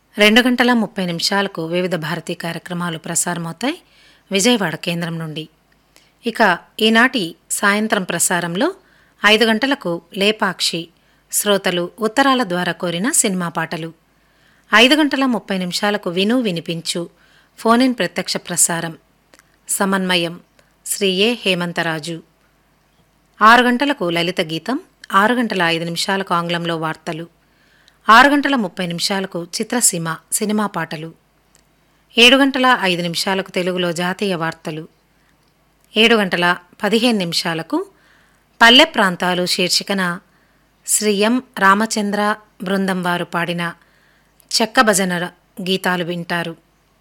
రెండు గంటల ముప్పై నిమిషాలకు వివిధ భారతీ కార్యక్రమాలు ప్రసారమవుతాయి విజయవాడ కేంద్రం నుండి ఇక ఈనాటి సాయంత్రం ప్రసారంలో ఐదు గంటలకు లేపాక్షి శ్రోతలు ఉత్తరాల ద్వారా కోరిన సినిమా పాటలు ఐదు గంటల ముప్పై నిమిషాలకు విను వినిపించు ఫోన్ ఇన్ ప్రత్యక్ష ప్రసారం సమన్వయం శ్రీ ఏ హేమంతరాజు ఆరు గంటలకు లలిత గీతం ఆరు గంటల ఐదు నిమిషాలకు ఆంగ్లంలో వార్తలు ఆరు గంటల ముప్పై నిమిషాలకు చిత్రసీమ సినిమా పాటలు ఏడు గంటల ఐదు నిమిషాలకు తెలుగులో జాతీయ వార్తలు ఏడు గంటల పదిహేను నిమిషాలకు పల్లె ప్రాంతాలు శీర్షికన శ్రీ ఎం రామచంద్ర బృందం వారు పాడిన చెక్క భజన గీతాలు వింటారు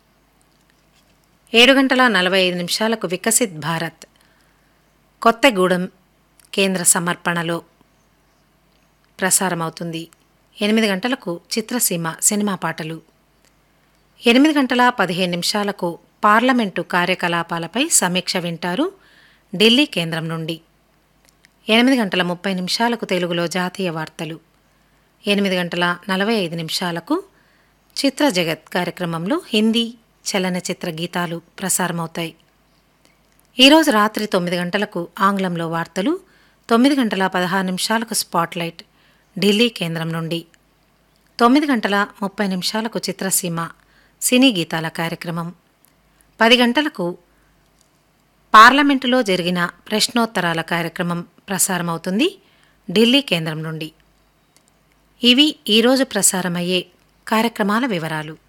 ఏడు గంటల నలభై ఐదు నిమిషాలకు వికసిత్ భారత్ కొత్తగూడెం కేంద్ర సమర్పణలో ప్రసారమవుతుంది ఎనిమిది గంటలకు చిత్రసీమ సినిమా పాటలు ఎనిమిది గంటల పదిహేను నిమిషాలకు పార్లమెంటు కార్యకలాపాలపై సమీక్ష వింటారు ఢిల్లీ కేంద్రం నుండి ఎనిమిది గంటల ముప్పై నిమిషాలకు తెలుగులో జాతీయ వార్తలు ఎనిమిది గంటల నలభై ఐదు నిమిషాలకు చిత్ర జగత్ కార్యక్రమంలో హిందీ చలనచిత్ర గీతాలు ప్రసారమవుతాయి ఈరోజు రాత్రి తొమ్మిది గంటలకు ఆంగ్లంలో వార్తలు తొమ్మిది గంటల పదహారు నిమిషాలకు స్పాట్లైట్ ఢిల్లీ కేంద్రం నుండి తొమ్మిది గంటల ముప్పై నిమిషాలకు చిత్రసీమ సినీ గీతాల కార్యక్రమం పది గంటలకు పార్లమెంటులో జరిగిన ప్రశ్నోత్తరాల కార్యక్రమం ప్రసారమవుతుంది ఢిల్లీ కేంద్రం నుండి ఇవి ఈరోజు ప్రసారమయ్యే కార్యక్రమాల వివరాలు